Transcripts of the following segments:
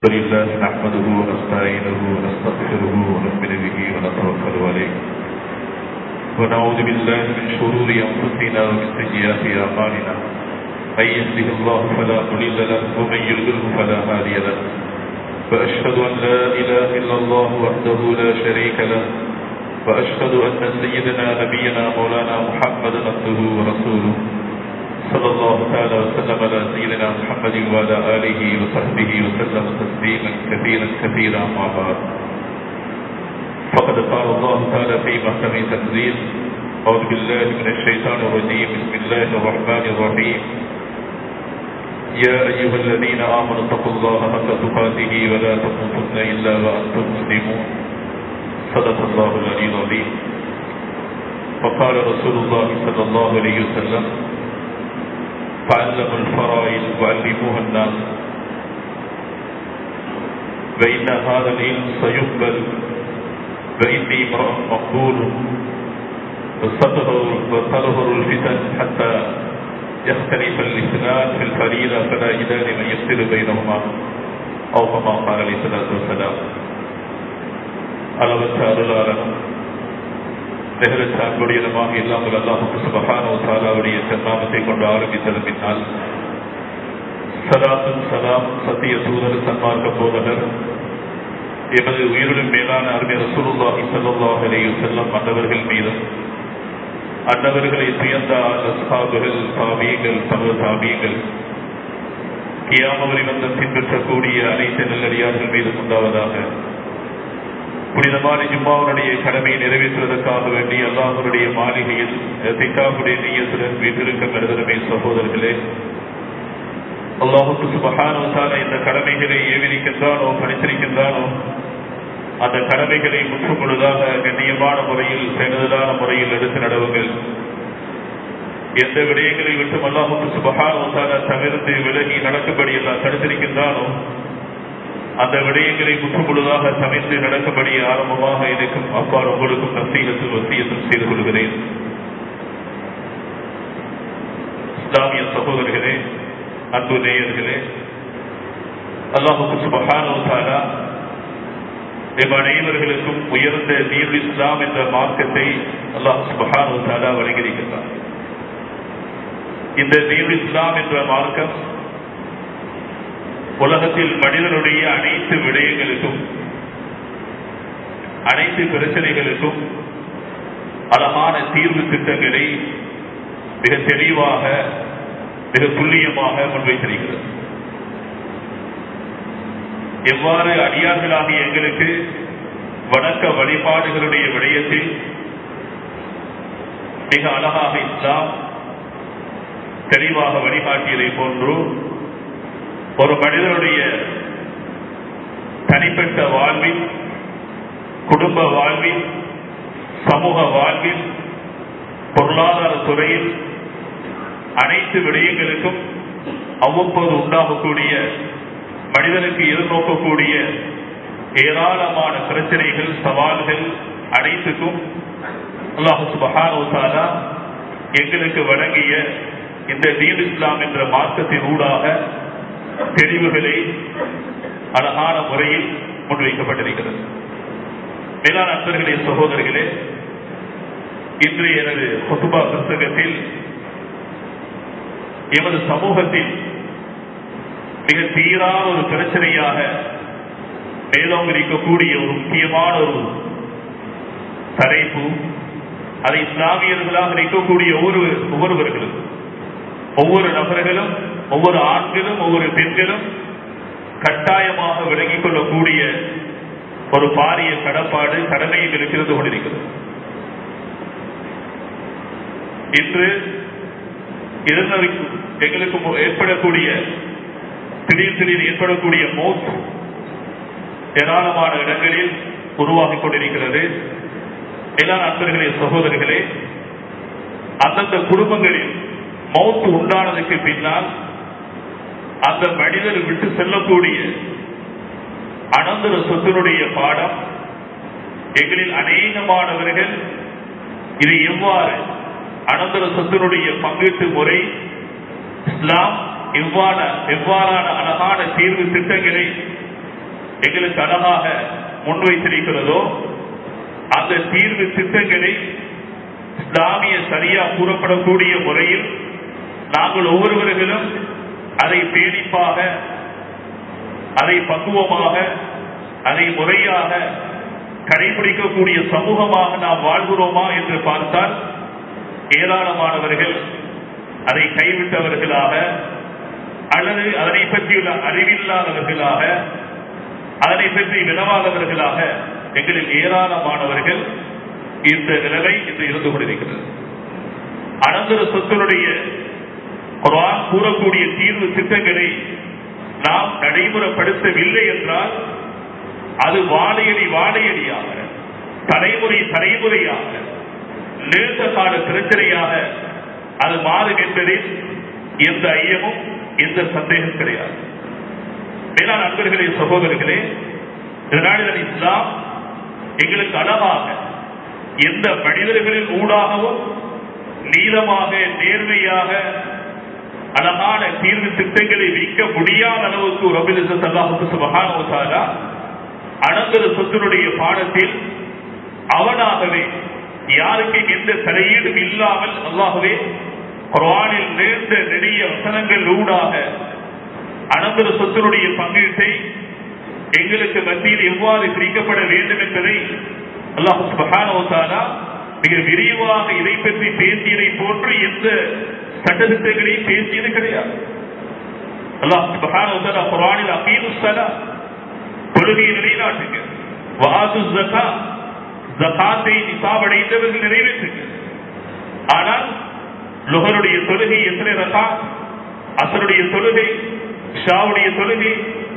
لله نحمده ونستعينه ونستغفره ونؤمن به ونتوكل عليه ونعوذ بالله من شرور انفسنا ومن سيئات اعمالنا من يهده الله فلا مضل له ومن يضلله فلا هادي له واشهد ان لا اله الا الله وحده لا شريك له واشهد ان سيدنا نبينا مولانا محمدا عبده ورسوله صلى الله تعالى وسلم على سيدنا محمد وعلى آله وصحبه وسلم تسليما كثيرا كثيرا أما بعد فقد قال الله تعالى في محكم تنزيل أعوذ بالله من الشيطان الرجيم بسم الله الرحمن الرحيم يا أيها الذين آمنوا اتقوا الله حق تقاته ولا تموتن إلا وأنتم مسلمون صدق الله العلي العظيم وقال رسول الله صلى الله عليه وسلم تعلموا الفرائض وعلموها الناس فإن هذا العلم سيقبل وإني امرأ مقبول وتظهر الفتن حتى يختلف الاثنان في الفريضة فلا إله من يفصل بينهما أو كما قال عليه الصلاة والسلام அளவற்ற அருளாளனும் நிகழற்ற அன்புடையனமாக இல்லாமல் அல்லாஹுக்கு சுபகான தாலாவுடைய சன்னாமத்தை கொண்டு ஆரம்பித்தது பின்னால் சலாத்தும் சலாம் சத்திய தூதர் சன்மார்க்க போதகர் எமது உயிரிலும் மேலான அருமை ரசூலுல்லாஹி ஸல்லல்லாஹு அலைஹி வஸல்லம் அன்னவர்கள் மீதும் அன்னவர்களை துயர்ந்த அஸ்ஹாபுகள் தாபியங்கள் தமது தாபியங்கள் கியாமவரி வந்து பின்பற்றக்கூடிய அனைத்து நல்லடியார்கள் மீது உண்டாவதாக புனிதமான ஜும்மாவுடைய கடமையை நிறைவேற்றுவதற்காக வேண்டி அல்லாஹருடைய மாளிகையில் திக்காவுடைய நீயத்துடன் வீட்டிருக்கும் எழுதனமே சகோதரர்களே அல்லாஹுக்கு சுபகானவத்தான இந்த கடமைகளை ஏவிரிக்கின்றானோ படித்திருக்கின்றானோ அந்த கடமைகளை முற்றும் பொழுதாக கண்ணியமான முறையில் பேணுதலான முறையில் எடுத்து நடவுங்கள் எந்த விடயங்களை விட்டும் அல்லாஹுக்கு சுபகானவத்தான தவிர்த்து விலகி நடக்கும்படி எல்லாம் தடுத்திருக்கின்றானோ அந்த விடயங்களை முற்றுமுழுதாக சமைத்து நடக்கும்படி ஆரம்பமாக இருக்கும் அப்பால் உங்களுக்கும் நசீகத்தும் வசியத்தும் செய்து கொள்கிறேன் இஸ்லாமிய சகோதரர்களே அன்பு நேயர்களே அல்லாஹுக்கு சுபகானோசாலா எம் அனைவர்களுக்கும் உயர்ந்த நீர் இஸ்லாம் என்ற மார்க்கத்தை அல்லாஹு சுபகானோசாலா வழங்கியிருக்கிறார் இந்த நீர் இஸ்லாம் என்ற மார்க்கம் உலகத்தில் மனிதனுடைய அனைத்து விடயங்களுக்கும் அனைத்து பிரச்சனைகளுக்கும் அழகான தீர்வு திட்டங்களை மிக தெளிவாக மிக துல்லியமாக முன்வைத்திருக்கிறது எவ்வாறு அடியார்களாகிய எங்களுக்கு வணக்க வழிபாடுகளுடைய விடயத்தில் மிக அழகாக இஸ்லாம் தெளிவாக வழிகாட்டியதை போன்று ஒரு மனிதனுடைய தனிப்பட்ட வாழ்வில் குடும்ப வாழ்வில் சமூக வாழ்வில் பொருளாதார துறையில் அனைத்து விடயங்களுக்கும் அவ்வப்போது உண்டாகக்கூடிய மனிதனுக்கு எதிர்நோக்கக்கூடிய ஏராளமான பிரச்சனைகள் சவால்கள் அனைத்துக்கும் அல்லாஹு சுபஹானோசாலா எங்களுக்கு வழங்கிய இந்த தீன் இஸ்லாம் என்ற மார்க்கத்தின் ஊடாக தெளிவுகளை அழகான முறையில் முன்வைக்கப்பட்டிருக்கிறது மேலான நண்பர்களே சகோதரர்களே இன்று எனது கொத்துபா புத்தகத்தில் எமது சமூகத்தில் மிக தீரான ஒரு பிரச்சனையாக மேலோங்க இருக்கக்கூடிய ஒரு முக்கியமான ஒரு தலைப்பு அதை இஸ்லாமியர்களாக இருக்கக்கூடிய ஒவ்வொரு ஒவ்வொருவர்களும் ஒவ்வொரு நபர்களும் ஒவ்வொரு ஆண்களும் ஒவ்வொரு பெண்களும் கட்டாயமாக விளங்கிக் கொள்ளக்கூடிய ஒரு பாரிய கடப்பாடு கடமை எங்களுக்கு இருந்து கொண்டிருக்கிறது இன்று எங்களுக்கு ஏற்படக்கூடிய திடீர் திடீர் ஏற்படக்கூடிய மோத் ஏராளமான இடங்களில் உருவாகிக் கொண்டிருக்கிறது எல்லா நண்பர்களே சகோதரர்களே அந்தந்த குடும்பங்களில் மௌத்து உண்டானதுக்கு பின்னால் அந்த மனிதர் விட்டு செல்லக்கூடிய அனந்தர சொத்தினுடைய பாடம் எங்களில் அநேகமானவர்கள் இது எவ்வாறு அனந்தர சொத்தினுடைய பங்கீட்டு முறை இஸ்லாம் எவ்வாறு எவ்வாறான அழகான தீர்வு திட்டங்களை எங்களுக்கு அழகாக முன்வைத்திருக்கிறதோ அந்த தீர்வு திட்டங்களை இஸ்லாமிய சரியா கூறப்படக்கூடிய முறையில் நாங்கள் ஒவ்வொருவர்களும் அதை பேணிப்பாக அதை பக்குவமாக அதை முறையாக கடைபிடிக்கக்கூடிய சமூகமாக நாம் வாழ்கிறோமா என்று பார்த்தால் ஏராளமானவர்கள் அதை கைவிட்டவர்களாக அல்லது அதனை பற்றியுள்ள அறிவில்லாதவர்களாக அதனை பற்றி வினவாதவர்களாக எங்களில் ஏராளமானவர்கள் இந்த நிலைமை இன்று இருந்து கொண்டிருக்கிறது அனந்தர சொத்தினுடைய குரான் கூறக்கூடிய தீர்வு திட்டங்களை நாம் நடைமுறைப்படுத்தவில்லை என்றால் அது வாழையடி வாழையடியாக தலைமுறை தலைமுறையாக நீண்ட கால பிரச்சனையாக அது மாறும் என்பதில் எந்த ஐயமும் எந்த சந்தேகம் கிடையாது மேலான நண்பர்களே சகோதரர்களே இதனால் இஸ்லாம் எங்களுக்கு அழகாக எந்த மனிதர்களின் ஊடாகவும் நீளமாக நேர்மையாக அழகான தீர்வு திட்டங்களை வைக்க முடியாத அளவுக்கு ரபிலிசல்லாஹுக்கு மகானோசாரா அனந்தர சொத்தினுடைய பாடத்தில் அவனாகவே யாருக்கும் எந்த தலையீடும் இல்லாமல் அல்லாகவே குரானில் நேர்ந்த நெடிய வசனங்கள் ஊடாக அனந்தர சொத்தினுடைய பங்கீட்டை எங்களுக்கு மத்தியில் எவ்வாறு பிரிக்கப்பட வேண்டும் என்பதை அல்லாஹு சுபஹானோசாரா மிக விரிவாக இதை பற்றி பேசியதை போன்று எந்த சட்டத்திட்டங்களையும் பேசியது கிடையாது அல்லாஹ் சுபஹானோசாரா குரானில் அகீது சலா தொழுகையை நிலைநாட்டுங்க வாது ஜகா ஜகாத்தை நிசாபடைந்தவர்கள் நிறைவேற்றுங்க ஆனால் லுகருடைய தொழுகை எத்தனை ரகா அசருடைய தொழுகை ஷாவுடைய தொழுகை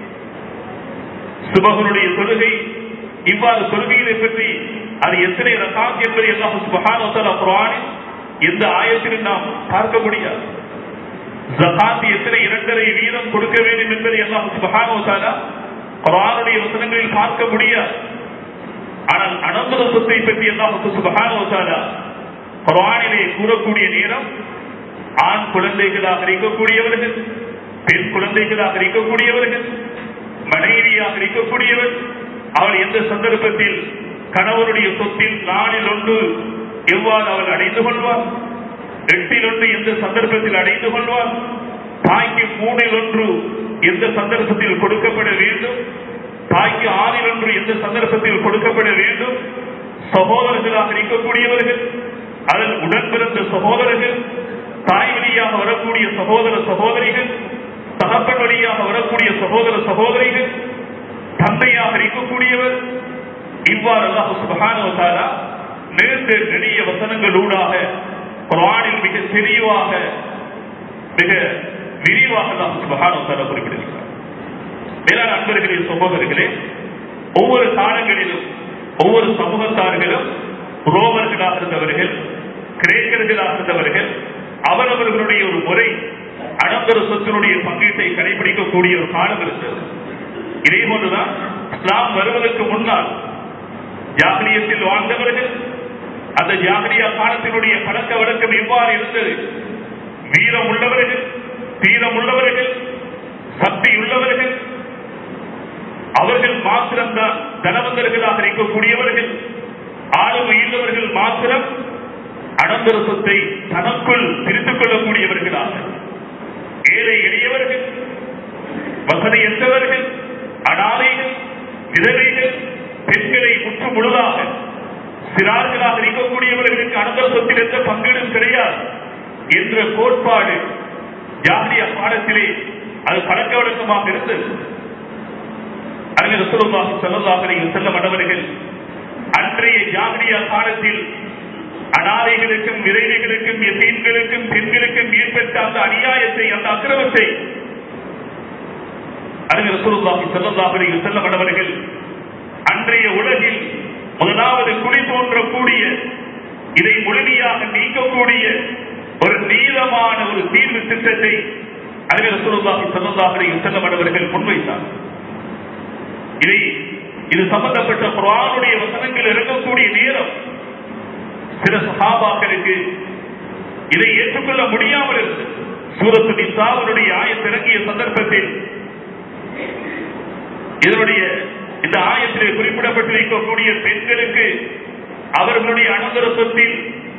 சுபகனுடைய தொழுகை இவ்வாறு தொழுகைகளை பற்றி அது எத்தனை ரகாத் என்பதை எல்லாம் சுபஹான குரானில் எந்த ஆயத்திலும் நாம் பார்க்க முடியாது ஜகாத் எத்தனை இரண்டரை வீதம் கொடுக்க வேண்டும் என்பதை எல்லாம் சுபஹான குரானுடைய வசனங்களில் பார்க்க முடியாது ஆனால் அனந்தர சொத்தை பற்றி எல்லாம் சுபஹான குரானிலே கூறக்கூடிய நேரம் ஆண் குழந்தைகளாக இருக்கக்கூடியவர்கள் பெண் குழந்தைகளாக இருக்கக்கூடியவர்கள் மனைவியாக இருக்கக்கூடியவர் அவள் எந்த சந்தர்ப்பத்தில் கணவருடைய சொத்தில் நாளில் ஒன்று எவ்வாறு அவள் அடைந்து கொள்வார் எட்டில் ஒன்று எந்த சந்தர்ப்பத்தில் அடைந்து கொள்வார் தாய்க்கு மூணில் ஒன்று எந்த சந்தர்ப்பத்தில் கொடுக்கப்பட வேண்டும் தாய்க்கு ஆறில் ஒன்று எந்த சந்தர்ப்பத்தில் கொடுக்கப்பட வேண்டும் சகோதரர்களாக இருக்கக்கூடியவர்கள் அதில் உடன் பிறந்த சகோதரர்கள் தாய் வழியாக வரக்கூடிய சகோதர சகோதரிகள் தகப்பன் வழியாக வரக்கூடிய சகோதர சகோதரிகள் தந்தையாக இருக்கக்கூடியவர் இவ்வாறு அல்லாஹ் சுபஹானவத்தாரா நீண்ட நெடிய வசனங்களூடாக குரானில் மிக தெளிவாக மிக விரிவாக அல்லாஹ் சுபஹானவத்தாரா குறிப்பிட்டிருக்கிறார் மேலான அன்பர்களே சகோதரர்களே ஒவ்வொரு காலங்களிலும் ஒவ்வொரு சமூகத்தார்களும் ரோமர்களாக இருந்தவர்கள் கிரேக்கர்களாக இருந்தவர்கள் அவரவர்களுடைய ஒரு முறை அனந்தர சொத்தினுடைய பங்கீட்டை கடைபிடிக்கக்கூடிய ஒரு காலம் இருந்தது இதே போன்றுதான் இஸ்லாம் வருவதற்கு முன்னால் ஜாகிரியத்தில் வாழ்ந்தவர்கள் அந்த ஜாகிரியா காலத்தினுடைய பழக்க வழக்கம் எவ்வாறு இருந்தது வீரம் உள்ளவர்கள் தீரம் உள்ளவர்கள் சக்தி உள்ளவர்கள் அவர்கள் மாத்திரம்தான் தனவந்தர்களாக இருக்கக்கூடியவர்கள் ஆளுமை உள்ளவர்கள் மாத்திரம் அனந்தர சொத்தை தனக்குள் பிரித்துக் கொள்ளக்கூடியவர்களாக ஏழை எளியவர்கள் வசதியற்றவர்கள் அனாதைகள் விதவைகள் பெண்களை முற்று முழுதாக சிறார்களாக இருக்கக்கூடியவர்களுக்கு அனந்தர சொத்தில் எந்த பங்கீடும் கிடையாது என்ற கோட்பாடு ஜாகிரிய பாடத்திலே அது பழக்க வழக்கமாக இருந்தது அறிஞர் ரசூலுல்லாஹி ஸல்லல்லாஹு அலைஹி வஸல்லம் அன்னவர்கள் அன்றைய ஜாகிரிய காலத்தில் அனாதைகளுக்கும் விரைவுகளுக்கும் எத்தீன்களுக்கும் பெண்களுக்கும் ஏற்பட்ட அந்த அநியாயத்தை அந்த அக்கிரமத்தை அறிஞர் ரசூலுல்லாஹி ஸல்லல்லாஹு அலைஹி வஸல்லம் அன்னவர்கள் அன்றைய உலகில் முதலாவது குடி தோன்றக்கூடிய இதை முழுமையாக நீக்கக்கூடிய ஒரு நீளமான ஒரு தீர்வு திட்டத்தை அறிஞர் ரசூலுல்லாஹி ஸல்லல்லாஹு அலைஹி வஸல்லம் அன்னவர்கள் முன்வைத்தார் இதை இது சம்பந்தப்பட்ட குரானுடைய வசனங்கள் இறங்கக்கூடிய நேரம் சில சஹாபாக்களுக்கு இதை ஏற்றுக்கொள்ள முடியாமல் இருந்தது சூரத்து நிசாவனுடைய ஆயத்திறங்கிய சந்தர்ப்பத்தில் இதனுடைய இந்த ஆயத்திலே குறிப்பிடப்பட்டிருக்கக்கூடிய பெண்களுக்கு அவர்களுடைய அனந்தர சொத்தில்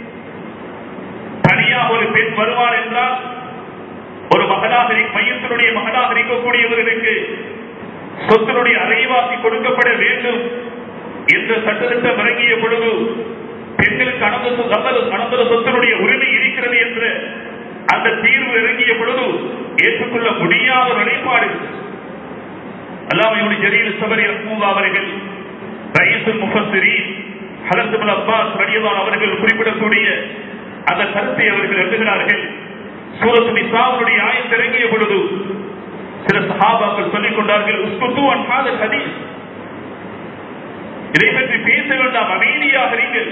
தனியாக ஒரு பெண் வருவார் என்றால் ஒரு மகனாக இரு- மையத்தினுடைய மகனாக இருக்கக்கூடியவர்களுக்கு சொத்தினுடைய அரைவாசி கொடுக்கப்பட வேண்டும் என்ற சட்டத்திட்டம் இறங்கிய பொழுது பெண்களுக்கு அனந்த அனந்தர அனந்தர சொத்தினுடைய உரிமை இருக்கிறது என்ற அந்த தீர்வு இறங்கிய பொழுது ஏற்றுக்கொள்ள முடியாத ஒரு நிலைப்பாடு அல்லாமையுடைய ஜரீல் சபரி ரஹ்மூல்லா அவர்கள் ரயீசுல் முஃபஸ்ஸிரீன் ஹதரத் இப்னு அப்பாஸ் ரலியல்லாஹு அவர்கள் குறிப்பிடக்கூடிய அந்த கருத்தை அவர்கள் எழுதுகிறார்கள் சூரத்து நிசாவுடைய ஆயத் இறங்கிய பொழுது சில சஹாபாக்கள் சொல்லிக் கொண்டார்கள் உஸ்குத்து அன் ஹாதல் ஹதீஸ் இதை பற்றி பேச வேண்டாம் அமைதியாக நீங்கள்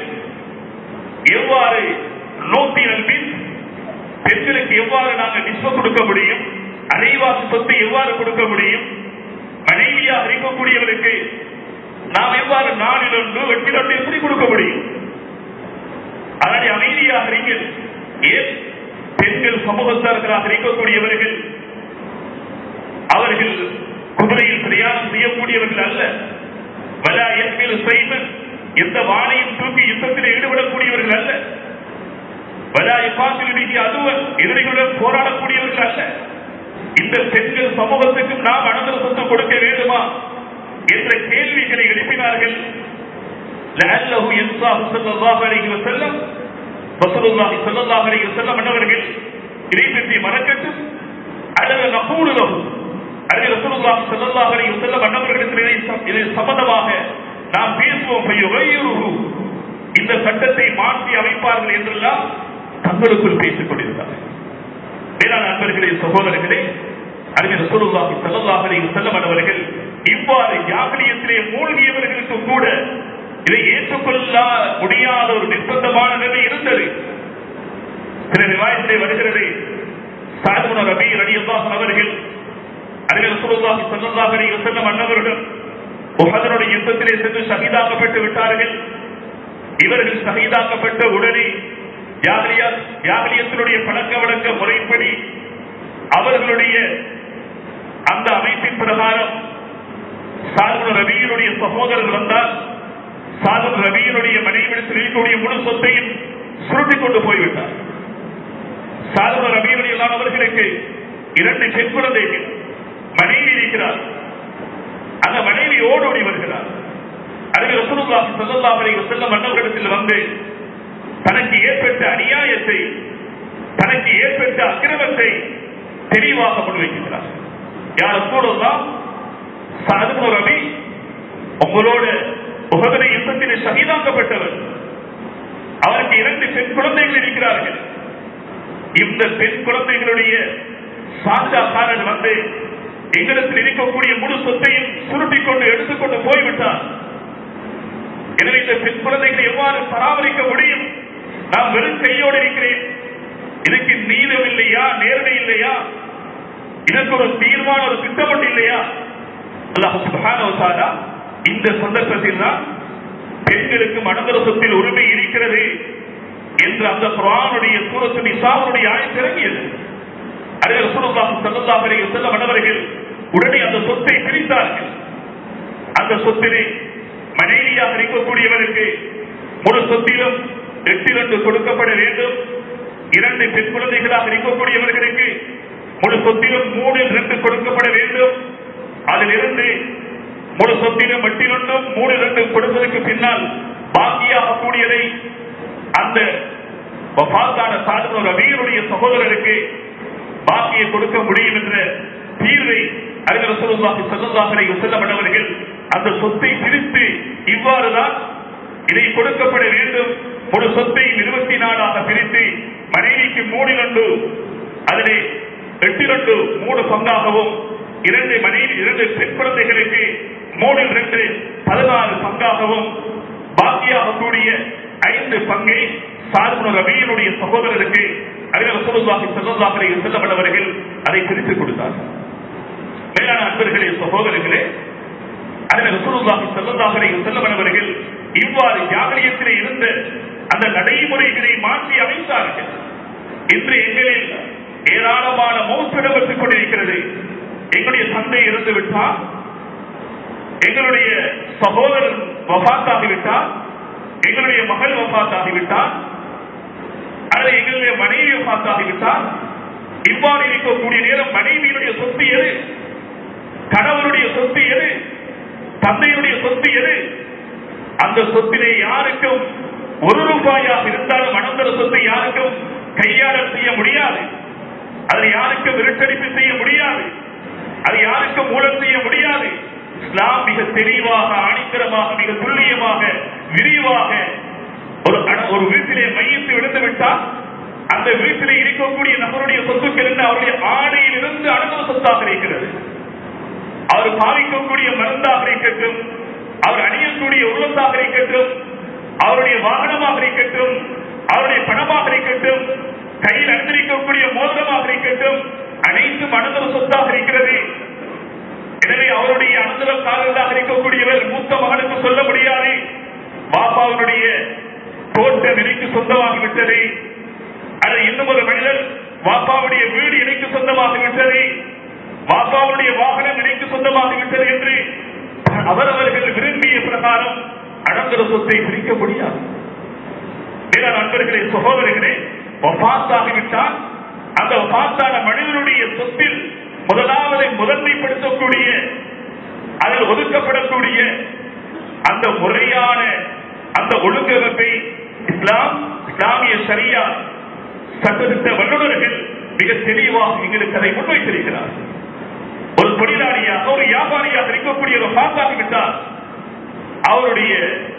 எவ்வாறு நோத்தி நல்பின் பெண்களுக்கு எவ்வாறு நாங்கள் நிஸ்ப கொடுக்க முடியும் அரைவாசி சொத்தை எவ்வாறு கொடுக்க முடியும் மனைவியாக இருக்கக்கூடியவருக்கு நாம் எவ்வாறு நாளில் ஒன்று வெட்டி ஒன்று எப்படி கொடுக்க முடியும் அதனை அமைதியாக நீங்கள் ஏன் பெண்கள் சமூகத்தார்களாக இருக்கக்கூடியவர்கள் அவர்கள் குதிரையில் பிரயாணம் செய்யக்கூடியவர்கள் அல்ல வலா என்மேல் செய்வன் எந்த வானையும் தூக்கி யுத்தத்தில் ஈடுபடக்கூடியவர்கள் அல்ல வலா இப்பாசிலிடிக்கு அதுவன் எதிரிகளுடன் போராடக்கூடியவர்கள் அல்ல இந்த பெண்கள் சமூகத்துக்கும் நாம் அனந்தர சொத்து கொடுக்க வேண்டுமா என்ற கேள்விகளை எழுப்பினார்கள் لعله ينصاف صلى الله عليه وسلم رسول الله صلى الله عليه وسلم அன்னவர்கள் இதை பற்றி மறக்கட்டும் அல்லது நகூலுலகு அல்லது ரசூலுல்லாஹி ஸல்லல்லாஹு அலைஹி வஸல்லம் அன்னவர்களிடத்தில் இதை சம்- இது சம்பந்தமாக நாம் பேசுவோம் ஃபயுகையுருஹு. இந்த சட்டத்தை மாற்றி அமைப்பார்கள் என்றெல்லாம் தங்களுக்குள் பேசிக் கொண்டிருந்தார்கள் மேலான அன்பர்களே சகோதரர்களே அறிஞர் ரசூலுல்லாஹி ஸல்லல்லாஹு அலைஹி வஸல்லம் அவர்கள் இவ்வாறு ஜாகிலியத்திலே மூழ்கியவர்களுக்கு கூட இதை ஏற்றுக்கொள்ள முடியாத ஒரு நிர்பந்தமான நிலை இருந்தது சில ரிவாயத்திலே வருகிறது சாதுன ரபி ரலியல்லாஹு அவர்கள் அறிஞர் ரசூலுல்லாஹி ஸல்லல்லாஹு அலைஹி வஸல்லம் அன்னவரிடம் உஹதனுடைய யுத்தத்திலே சென்று ஷஹீதாக்கப்பட்டு விட்டார்கள் இவர்கள் ஷஹீதாக்கப்பட்ட உடனே ஜாகிலியா ஜாகிலியத்தினுடைய பழக்க வழக்க முறைப்படி அவர்களுடைய அந்த அமைப்பின் பிரகாரம் சாதுன ரபியினுடைய சகோதரர் வந்தால் சாதுன ரபியினுடைய மனைவிடத்தில் இருக்கக்கூடிய முழு சொத்தையும் சுருட்டிக் கொண்டு போய்விட்டார் சாதுன ரபியினுடைய எல்லாம் அவர்களுக்கு இரண்டு பெண் குழந்தைகள் மனைவி இருக்கிறார் அந்த மனைவி ஓடோடி வருகிறார் அறிஞர் ரசூலுல்லாஹி ஸல்லல்லாஹு அலைஹி வஸல்லம் அன்னவரிடத்தில் வந்து தனக்கு ஏற்பட்ட அநியாயத்தை தனக்கு ஏற்பட்ட அக்கிரமத்தை தெளிவாக முன்வைக்கிறார் யார் கூடலாம் சாதுன ரபி உங்களோட உகதனை யுத்தத்திலே சகிதாக்கப்பட்டவர் அவருக்கு இரண்டு பெண் குழந்தைகள் இருக்கிறார்கள் இந்த பெண் குழந்தைகளுடைய சாந்தாக்காரர் வந்து எங்களிடத்தில் இருக்கக்கூடிய முழு சொத்தையும் சுருட்டிக் கொண்டு எடுத்துக்கொண்டு போய்விட்டார் எனவே இந்த பெண் குழந்தைகளை எவ்வாறு பராமரிக்க முடியும் நான் வெறும் கையோடு இருக்கிறேன் இதுக்கு நீதம் இல்லையா நேர்மை இல்லையா இதற்கு ஒரு தீர்மான ஒரு திட்டமிட்டு இல்லையா அல்லாஹ் சுப்ஹானஹு வ தஆலா இந்த சந்தர்ப்பத்தில் தான் பெண்களுக்கு மனதர சொத்தில் உரிமை இருக்கிறது என்று அந்த குர்ஆனுடைய சூரத்து நிசாவுடைய ஆயத் இறங்கியது அறிஞர் ரசூலுல்லாஹி ஸல்லல்லாஹு அலைஹி வஸல்லம் அவர்கள் உடனே அந்த சொத்தை பிரித்தார்கள் அந்த சொத்தினை மனைவியாக இருக்கக்கூடியவருக்கு முழு சொத்திலும் எட்டிரண்டு கொடுக்கப்பட வேண்டும் இரண்டு பெண் குழந்தைகளாக இருக்கக்கூடியவர்களுக்கு முழு சொத்திலும் மூணில் ரெண்டு கொடுக்கப்பட வேண்டும் அதிலிருந்து முழு சொத்திலும் எட்டிரண்டும் மூணு ரெண்டு கொடுத்ததற்கு பின்னால் பாக்கியாக கூடியதை அந்த வஃபாத்தான சாதுன ரபீருடைய சகோதரருக்கு பாக்கியை கொடுக்க முடியும் என்ற தீர்வை அறிஞர் ரசூலுல்லாஹி ஸல்லல்லாஹு அலைஹி வஸல்லம் அவர்கள் அந்த சொத்தை பிரித்து இவ்வாறுதான் இதை கொடுக்கப்பட வேண்டும் ஒரு சொத்தையும் இருபத்தி நாலாக பிரித்து மனைவிக்கு மூணிரண்டு அதிலே எட்டிரண்டு மூணு பங்காகவும் இரண்டு மனைவி இரண்டு பெண் குழந்தைகளுக்கு மூணில் ரெண்டு பதினாறு பங்காகவும் பாக்கியாக கூடிய ஐந்து பங்கை சார்புன ரபியினுடைய சகோதரருக்கு அறிஞர் ரசூலுல்லாஹி ஸல்லல்லாஹு அலைஹி வஸல்லம் அவர்கள் அதை பிரித்துக் கொடுத்தார்கள் மேலான அன்பர்களே சகோதரர்களே அறிஞர் ரசூலுல்லாஹி ஸல்லல்லாஹு அலைஹி வஸல்லம் அவர்கள் இவ்வாறு ஜாகலியத்திலே இருந்த அந்த நடைமுறைகளை மாற்றி அமைத்தார்கள் இன்று எங்களில் ஏராளமான மௌத்து இடம்பெற்றுக் கொண்டிருக்கிறது எங்களுடைய தந்தை இருந்து விட்டால் எங்களுடைய சகோதரர் வபாத்தாகிவிட்டார் எங்களுடைய மகள் வபாத்தாகிவிட்டார் அல்லது எங்களுடைய மனைவி வபாத்தாகிவிட்டார் இவ்வாறு இருக்கக்கூடிய நேரம் மனைவியினுடைய சொத்து எது கணவருடைய சொத்து எது தந்தையுடைய சொத்து எது அந்த சொத்திலே யாருக்கும் ஒரு ரூபாயாக இருந்தாலும் அனந்தர சொத்தை யாருக்கும் கையாளர் செய்ய முடியாது அதை யாருக்கும் விரட்டடிப்பு செய்ய முடியாது அது யாருக்கும் மூலம் செய்ய முடியாது இஸ்லாம் மிக தெளிவாக ஆணித்தரமாக மிக துல்லியமாக விரிவாக ஒரு அட- ஒரு வீட்டிலே மையத்து விழுந்து விட்டால் அந்த வீட்டிலே இருக்கக்கூடிய நபருடைய சொத்துக்கள் என்று அவருடைய ஆணையில் இருந்து அனுபவ சொத்தாக இருக்கிறது அவர் பாவிக்கக்கூடிய மருந்தாக இருக்கட்டும் அவர் அணியக்கூடிய உள்ளத்தாக இருக்கட்டும் அவருடைய வாகனமாக இருக்கட்டும் அவருடைய பணமாக இருக்கட்டும் கையில் அணிந்திருக்கக்கூடிய மோதிரமாக இருக்கட்டும் அனைத்தும் அனந்தர சொத்தாக இருக்கிறது எனவே அவருடைய அனந்தரக்காரர்களாக இருக்கக்கூடியவர் மூத்த மகனுக்கு சொல்ல முடியாது பாப்பாவுடைய தோட்டம் எனக்கு சொந்தமாகிவிட்டது அல்லது இன்னும் ஒரு மனிதர் பாப்பாவுடைய வீடு எனக்கு சொந்தமாகிவிட்டது பாப்பாவுடைய வாகனம் எனக்கு சொந்தமாகிவிட்டது என்று அவரவர்கள் விரும்பிய பிரகாரம் அனந்தர சொத்தை பிரிக்க முடியாது வேற நண்பர்களே சகோதரர்களே வபாத்தாகிவிட்டால் அந்த வபாத்தான மனிதனுடைய சொத்தில் முதலாவது முதன்மைப்படுத்தக்கூடிய அதில் ஒதுக்கப்படக்கூடிய அந்த முறையான அந்த ஒழுங்கமைப்பை இஸ்லாம் இஸ்லாமிய சரியா சட்டத்திட்ட வல்லுநர்கள் மிக தெளிவாக எங்களுக்கு அதை முன்வைத்திருக்கிறார் ஒரு தொழிலாளியாக ஒரு வியாபாரியாக இருக்கக்கூடிய ஒரு பாத்தாகிவிட்டால் அவருடைய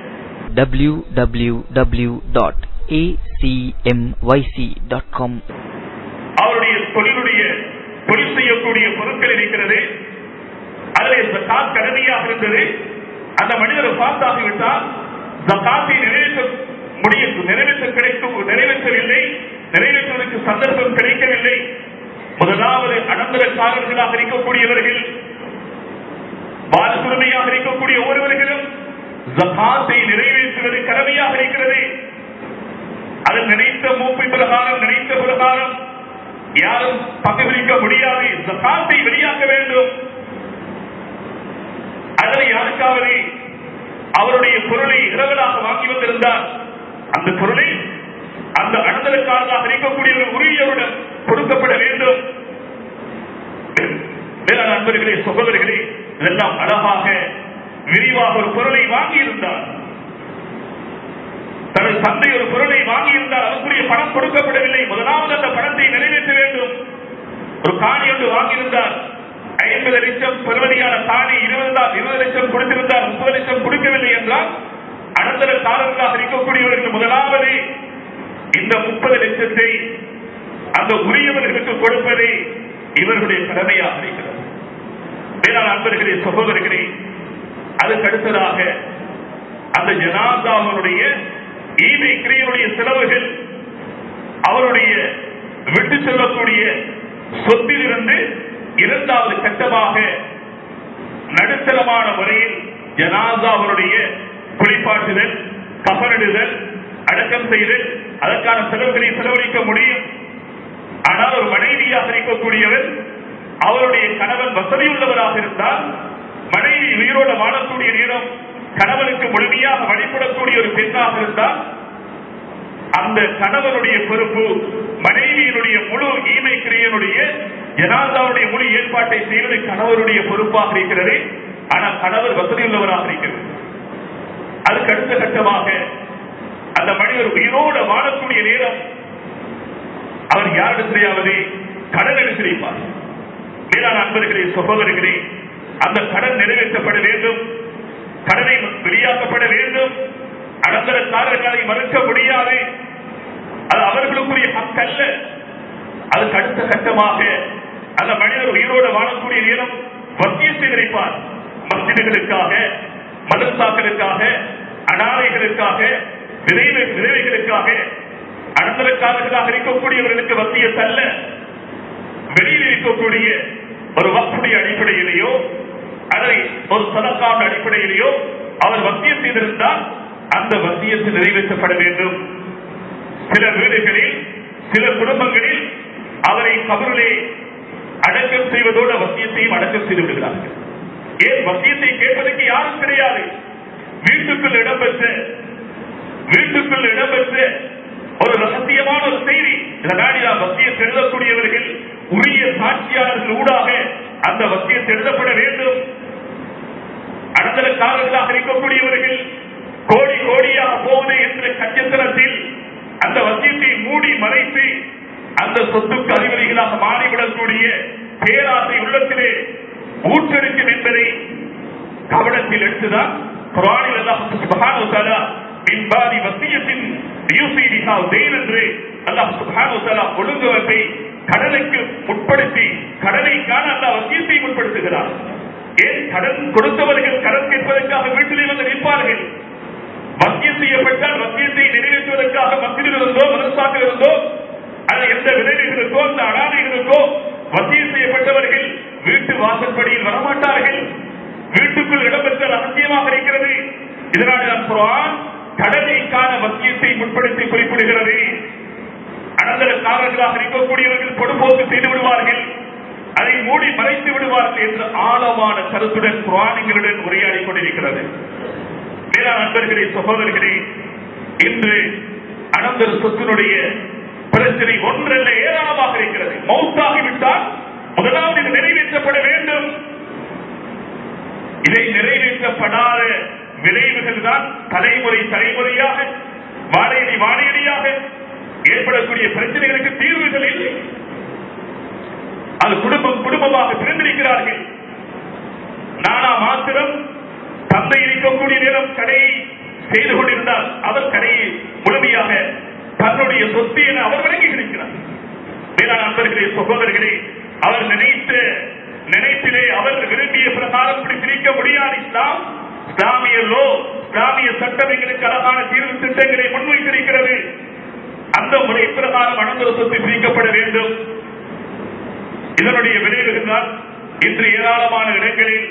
www.acmyc.com அவருடைய தொழிலுடைய தொழில் செய்யக்கூடிய பொருட்கள் இருக்கிறது அதில் ஜக்காத் கடமையாக இருந்தது அந்த மனிதரை பார்த்தாகிவிட்டால் ஜக்காத்தை நிறைவேற்ற முடிய நிறைவேற்ற கிடைக்கும் நிறைவேற்றவில்லை நிறைவேற்றுவதற்கு சந்தர்ப்பம் கிடைக்கவில்லை முதலாவது அனந்தரக்காரர்களாக இருக்கக்கூடியவர்கள் பாலசுரிமையாக இருக்கக்கூடிய ஒவ்வொருவர்களும் ஜக்காத்தை நிறைவேற்றுவது கடமையாக இருக்கிறது அது நினைத்த மூப்பை பிரகாரம் நினைத்த பிரகாரம் யாரும் பங்கு பிரிக்க முடியாது ஜக்காத்தை வெளியாக்க வேண்டும் அதனை யாருக்காவது அவருடைய பொருளை இரவலாக வாங்கி வந்திருந்தார் அந்த பொருளை அந்த அனந்தரக்காரராக இருக்கக்கூடியவர் உரியவரிடம் கொடுக்கப்பட வேண்டும் வேற நண்பர்களே சகோதரர்களே இதெல்லாம் அழகாக விரிவாக ஒரு பொருளை வாங்கி இருந்தார் தனது தந்தை ஒரு பொருளை வாங்கி இருந்தால் அதற்குரிய பணம் கொடுக்கப்படவில்லை முதலாவது அந்த பணத்தை நிறைவேற்ற வேண்டும் ஒரு காணி ஒன்று வாங்கியிருந்தார் ஐம்பது லட்சம் பெறுமதியான காணி இருபது இருபது லட்சம் கொடுத்திருந்தார் முப்பது லட்சம் கொடுக்கவில்லை என்றால் அனந்தரக்காரர்களாக இருக்கக்கூடியவர்கள் முதலாவது இந்த முப்பது லட்சத்தை அந்த உரியவர்களுக்கு கொடுப்பது இவர்களுடைய கடமையாக இருக்கிறது வேளாண் அன்பர்களே சகோதரர்களே அதுக்கு அடுத்ததாக அந்த ஜனாதாவனுடைய ஈமை கிரியனுடைய செலவுகள் அவருடைய விட்டு செல்லக்கூடிய சொத்திலிருந்து இரண்டாவது கட்டமாக நடுத்தரமான முறையில் ஜனாதாவனுடைய குளிப்பாட்டுதல் கபனிடுதல் அடக்கம் செய்தல் அதற்கான செலவுகளை செலவழிக்க முடியும் ஆனால் ஒரு மனைவியாக இருக்கக்கூடியவர் அவருடைய கணவன் வசதியுள்ளவராக இருந்தால் மனைவி உயிரோடு வாழக்கூடிய நேரம் கணவனுக்கு முழுமையாக வழிபடக்கூடிய ஒரு பெண்ணாக இருந்தால் அந்த கணவனுடைய பொறுப்பு மனைவியினுடைய முழு ஈமை கிரியனுடைய ஜனாதாவுடைய முழு ஏற்பாட்டை செய்வது கணவருடைய பொறுப்பாக இருக்கிறது ஆனால் கணவர் வசதியுள்ளவராக இருக்கிறது அதுக்கு அடுத்த கட்டமாக அந்த மனிதர் உயிரோடு வாழக்கூடிய நேரம் அவர் யாரிடத்திலேயாவது கடன் எடுத்திருப்பார் மேலான அன்பர்களே சகோதரர்களே அந்த கடன் நிறைவேற்றப்பட வேண்டும் கடனை வெளியாக்கப்பட வேண்டும் அனந்தரக்காரர்கள் அதை மறுக்க முடியாது அது அவர்களுக்குரிய ஹக்கல்ல அதுக்கு அடுத்த கட்டமாக அந்த மனிதர் உயிரோடு வாழக்கூடிய நேரம் வசிய சேகரிப்பார் மஸ்ஜிதுகளுக்காக மதரசாக்களுக்காக அனாதைகளுக்காக விரைவு விரைவுகளுக்காக அனந்தரக்காரர்களாக இருக்கக்கூடியவர்களுக்கு வசிய தல்ல வெளியில் இருக்கக்கூடிய ஒரு வக்குடைய அடிப்படையிலேயோ அதை ஒரு சதக்கான அடிப்படையிலேயோ அவர் வசிய செய்திருந்தால் அந்த வசியத்து நிறைவேற்றப்பட வேண்டும் சில வீடுகளில் சில குடும்பங்களில் அவரை கபருளே அடக்கம் செய்வதோடு வசியத்தையும் அடக்கம் செய்து விடுகிறார்கள் ஏன் வசியத்தை கேட்பதற்கு யாரும் கிடையாது வீட்டுக்குள் இடம்பெற்ற வீட்டுக்குள் இடம்பெற்ற ஒரு ரகசியமான ஒரு செய்தி இதனாடி நாம் வசியத்தை எழுதக்கூடியவர்கள் உரிய சாட்சியாளர்கள் ஊடாக அந்த வசியத்தை எழுதப்பட வேண்டும் அனந்தரக்காரர்களாக இருக்கக்கூடியவர்கள் கோடி கோடியாக போகுது என்ற கஞ்சத்தனத்தில் அந்த வசியத்தை மூடி மறைத்து அந்த சொத்துக்கு அதிபதிகளாக மாறிவிடக்கூடிய பேராசை உள்ளத்திலே ஊற்றெடுக்கும் என்பதை கவனத்தில் எடுத்துதான் குரானில் அல்லாஹ் சுப்ஹானஹு வ தஆலா மின் பாதி வசியத்தின் யூசி பிஹா தெய்ன் என்று அல்லாஹ் சுப்ஹானஹு வ தஆலா ஒழுங்குவத்தை கடனுக்கு முற்படுத்தி கடனை காண அல்லாஹ் வசியத்தை முற்படுத்துகிறார் ஏன் கடன் கொடுத்தவர்கள் கடன் கேட்பதற்காக வீட்டிலே வந்து நிற்பார்கள் வசியம் செய்யப்பட்டால் வசியத்தை நிறைவேற்றுவதற்காக மத்தியில் இருந்தோ மதரசாக்கள் இருந்தோ அது எந்த விளைவுகளுக்கோ அந்த அனாதைகளுக்கோ வசியம் செய்யப்பட்டவர்கள் வீட்டு வாசற்படியில் வரமாட்டார்கள் வீட்டுக்குள் இடம்பெற்ற ரகசியமாக இருக்கிறது இதனால் தான் குரான் கடனைக்கான வசியத்தை முற்படுத்தி குறிப்பிடுகிறது அனந்தரக்காரர்களாக இருக்கக்கூடியவர்கள் பொடுபோக்கு செய்து விடுவார்கள் அதை மூடி மறைத்து விடுவார்கள் என்ற ஆழமான கருத்துடன் குரானிகளுடன் உரையாடி கொண்டிருக்கிறது மேலான நண்பர்களே சகோதரர்களே இன்று அனந்தர சொத்தினுடைய பிரச்சனை ஒன்றல்ல ஏராளமாக இருக்கிறது மௌத்தாகிவிட்டால் முதலாவது இது நிறைவேற்றப்பட வேண்டும் இதை நிறைவேற்றப்படாத விளைவுகள் தான் தலைமுறை தலைமுறையாக வாழையடி வாழையடியாக ஏற்படக்கூடிய பிரச்சனைகளுக்கு தீர்வுகள் இல்லை அது குடும்பம் குடும்பமாக பிரிந்திருக்கிறார்கள் நானா மாத்திரம் தந்தை இருக்கக்கூடிய நேரம் கடையை செய்து கொண்டிருந்தால் அவர் கடையை முழுமையாக தன்னுடைய சொத்து என அவர் விளங்கி இருக்கிறார் மேலான நண்பர்களே சகோதரர்களே அவர் நினைத்த நினைப்பிலே அவர் விரும்பிய பிரகாரம் இப்படி பிரிக்க முடியாது இஸ்லாம் இஸ்லாமிய லோ இஸ்லாமிய சட்டம் எங்களுக்கு அழகான தீர்வு திட்டங்களை முன்வைத்திருக்கிறது அந்த முறை பிரகாரம் அனந்தர சொத்து பிரிக்கப்பட வேண்டும் இதனுடைய விளைவுகள் தான் இன்று ஏராளமான இடங்களில்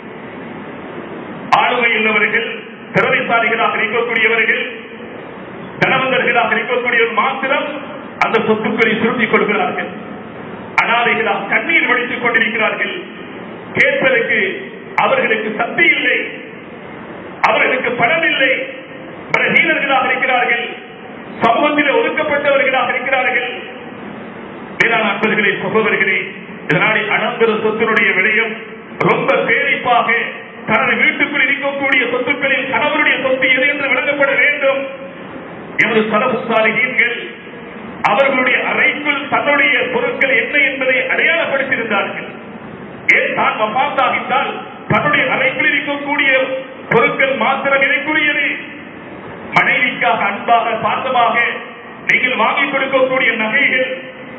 ஆளுமை உள்ளவர்கள் திறமைசாலிகளாக இருக்கக்கூடியவர்கள் தனவந்தர்களாக இருக்கக்கூடியவர் மாத்திரம் அந்த சொத்துக்களை சுருட்டிக் கொள்கிறார்கள் அனாதைகளாக கண்ணீர் வடித்துக் கொண்டிருக்கிறார்கள் கேட்பதற்கு அவர்களுக்கு சக்தி இல்லை அவர்களுக்கு பணம் இல்லை பலஹீனர்களாக இருக்கிறார்கள் சமூகத்தில் ஒதுக்கப்பட்டவர்களாக இருக்கிறார்கள் மேலான நண்பர்களே சகோதரர்களே இதனாலே அனந்தர சொத்தினுடைய விடயம் ரொம்ப பேரிப்பாக தனது வீட்டுக்குள் இருக்கக்கூடிய சொத்துக்களில் கணவருடைய சொத்து எது என்று விளங்கப்பட வேண்டும் எமது சலபுசாலிகள் அவர்களுடைய அறைக்குள் தன்னுடைய பொருட்கள் என்ன என்பதை அடையாளப்படுத்தியிருந்தார்கள் ஏன் தான் வபாத்தாகித்தால் தன்னுடைய அறைக்குள் இருக்கக்கூடிய பொருட்கள் மாத்திரம் எதைக்குரியது மனைவிக்காக அன்பாக பாசமாக நீங்கள் வாங்கிக் கொடுக்கக்கூடிய நகைகள்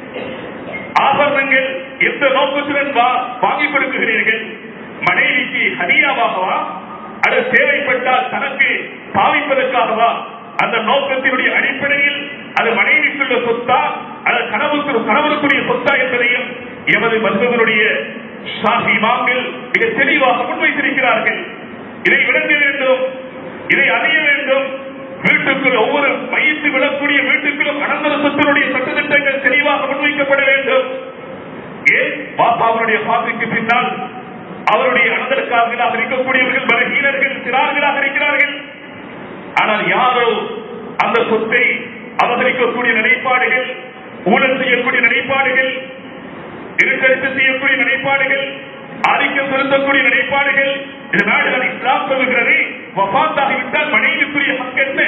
ஆபரணங்கள் எந்த நோக்கத்துடன் வா- வாங்கிக் கொடுக்குகிறீர்கள் மனைவிக்கு ஹரியாவாகவா அல்லது தேவைப்பட்டால் தனக்கு பாவிப்பதற்காகவா அந்த நோக்கத்தினுடைய அடிப்படையில் அது மனைவிக்குள்ள சொத்தா அல்லது கணவருக்கு கணவருக்குரிய சொத்தா என்பதையும் எமது மருத்துவருடைய ஷாஹி இமாம்கள் மிக தெளிவாக முன்வைத்திருக்கிறார்கள் இதை விளங்க வேண்டும் இதை அறிய வேண்டும் வீட்டுக்குள் ஒவ்வொரு மையத்து விடக்கூடிய வீட்டுக்குள்ளும் அனந்தர சொத்தினுடைய சட்டத்திட்டங்கள் தெளிவாக முன்வைக்கப்பட வேண்டும் ஏன் பாப்பாவுடைய பாத்திற்கு பின்னால் அவருடைய அனந்தரக்காரர்களாக இருக்கக்கூடியவர்கள் பலகீனர்கள் சிறார்களாக இருக்கிறார்கள் ஆனால் யாரோ அந்த சொத்தை அபகரிக்கக்கூடிய நிலைப்பாடுகள் ஊழல் செய்யக்கூடிய நிலைப்பாடுகள் இருட்டெடுத்து செய்யக்கூடிய நிலைப்பாடுகள் ஆதிக்கம் செலுத்தக்கூடிய நிலைப்பாடுகள் இது நாடுகள் இஸ்லாம் சொல்லுகிறது வபாத்தாகிவிட்டால் மனைவிக்குரிய ஹக்கு என்ன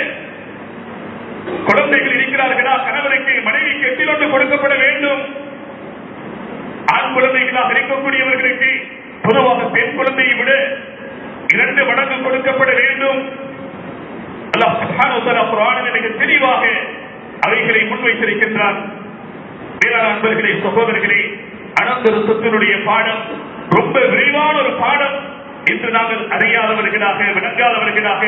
குழந்தைகள் இருக்கிறார்களா கணவருக்கு மனைவிக்கு எட்டிலொன்று கொடுக்கப்பட வேண்டும் ஆண் குழந்தைகளாக இருக்கக்கூடியவர்களுக்கு பொதுவாக பெண் குழந்தையை விட இரண்டு மடங்கு கொடுக்கப்பட வேண்டும் அல்லாஹ் சுப்ஹானஹு வ தஆலா குர்ஆனில் மிக தெளிவாக அவைகளை முன்வைத்திருக்கின்றார் மேலான அன்பர்களே சகோதரர்களே அனந்தர சொத்தினுடைய பாடம் ரொம்ப விரைவான ஒரு பாடம் இன்று நாங்கள் அறியாதவர்களாக விளங்காதவர்களாக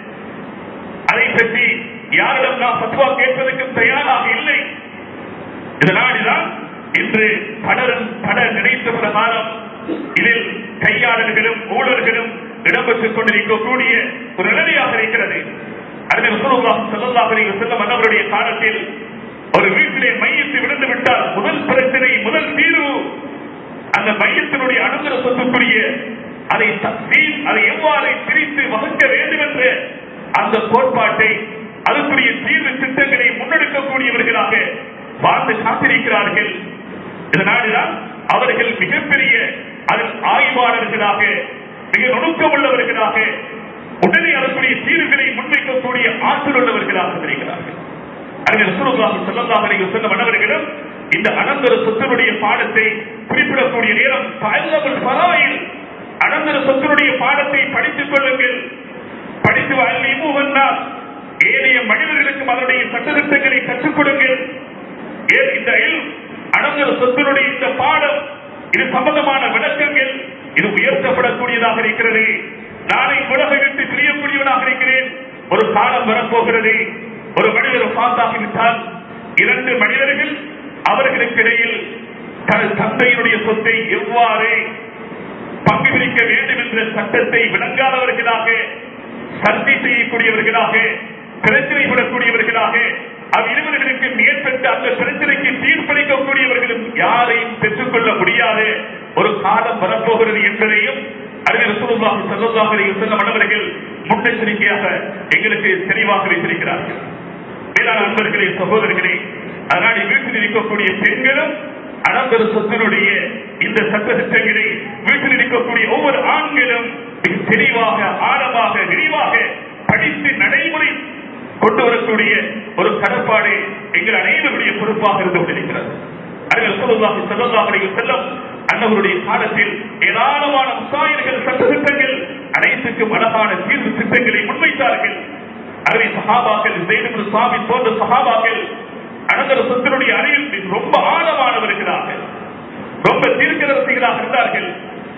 அதை பற்றி யாரிடம் நாம் பத்துவா கேட்பதற்கும் தயாராக இல்லை இதனால்தான் இன்று பலரும் பல நினைத்த பிரகாரம் இதில் கையாளர்களும் ஊழல்களும் இடம்பெற்றுக் கொண்டிருக்கக்கூடிய ஒரு நிலையாக இருக்கிறது அதில் ரசூலுல்லாஹி ஸல்லல்லாஹு அலைஹி வஸல்லம் அவருடைய காலத்தில் ஒரு வீட்டிலே மையத்தை விழுந்து விட்டால் முதல் பிரச்சனை முதல் தீர்வு அந்த மையத்தினுடைய அனுந்தர சொத்துக்குரிய அதை தக்சீம் அதை எவ்வாறு பிரித்து வகுக்க வேண்டும் என்ற அந்த கோட்பாட்டை அதுக்குரிய தீர்வு திட்டங்களை முன்னெடுக்கக்கூடியவர்களாக வாழ்ந்து காத்திருக்கிறார்கள் இதனால்தான் அவர்கள் மிகப்பெரிய அதில் ஆய்வாளர்களாக மிக நுணுக்கமுள்ளவர்களாக உடனே அதற்குரிய தீர்வுகளை முன்வைக்கக்கூடிய ஆற்றல் உள்ளவர்களாக இருக்கிறார்கள் அறிஞர் ரசூலுல்லாஹி ஸல்லல்லாஹு அலைஹி வஸல்லம் அன்னவர்களும் இந்த அனந்தர சொத்தினுடைய பாடத்தை குறிப்பிடக்கூடிய நேரம் தஅல்லமுல் ஃபராயில் அனந்தர சொத்தினுடைய பாடத்தை படித்துக் கொள்ளுங்கள் படித்து அல்லிமுகன்னா ஏனைய மனிதர்களுக்கும் அதனுடைய சட்டத்திட்டங்களை கற்றுக் கொடுங்கள் ஏன் இந்த இல் அனந்தர சொத்தினுடைய இந்த பாடம் இது சம்பந்தமான விளக்கங்கள் இது உயர்த்தப்படக்கூடியதாக இருக்கிறது நாளை உலகை விட்டு பிரியக்கூடியவனாக இருக்கிறேன் ஒரு காலம் வரப்போகிறது ஒரு மனிதர் பாத்தாகிவிட்டால் இரண்டு மனிதர்கள் அவர்களுக்கு இடையில் தனது தந்தையினுடைய சொத்தை எவ்வாறு பங்கு பிரிக்க வேண்டும் என்ற சட்டத்தை விளங்காதவர்களாக சர்ச்சை செய்யக்கூடியவர்களாக பிரச்சனை விடக்கூடியவர்களாக அவ்விருவர்களுக்கு ஏற்பட்ட அந்த பிரச்சனைக்கு தீர்ப்பளிக்கக்கூடியவர்களும் யாரையும் பெற்றுக்கொள்ள முடியாத ஒரு காலம் வரப்போகிறது என்பதையும் அறிஞர் ரசூலுல்லாஹி ஸல்லல்லாஹு அலைஹி வஸல்லம் அவர்கள் முன்னெச்சரிக்கையாக எங்களுக்கு தெளிவாக வைத்திருக்கிறார்கள் மேலான அன்பர்களே சகோதரர்களே அதனால் வீட்டில் இருக்கக்கூடிய பெண்களும் அனந்தர சொத்தினுடைய இந்த சட்ட திட்டங்களை வீட்டில் இருக்கக்கூடிய ஒவ்வொரு ஆண்களும் மிக தெளிவாக ஆழமாக விரிவாக படித்து நடைமுறை கொண்டு வரக்கூடிய ஒரு கடப்பாடு எங்கள் அனைவருடைய பொறுப்பாக இருந்து கொண்டிருக்கிறது அறிஞர் சொல்லுவாங்க செல்லல்லாஹுடைய செல்லம் அன்னவருடைய காலத்தில் ஏராளமான முசாயர்கள் சட்ட திட்டங்கள் அனைத்துக்கும் அழகான தீர்வு திட்டங்களை முன்வைத்தார்கள் அறிவை சகாபாக்கள் ஜெயினபுல் சாமி போன்ற சகாபாக்கள் அனந்தர சொத்தினுடைய அறிவில் ரொம்ப ஆழமானவர்களாக ரொம்ப தீர்க்கதரிசிகளாக இருந்தார்கள்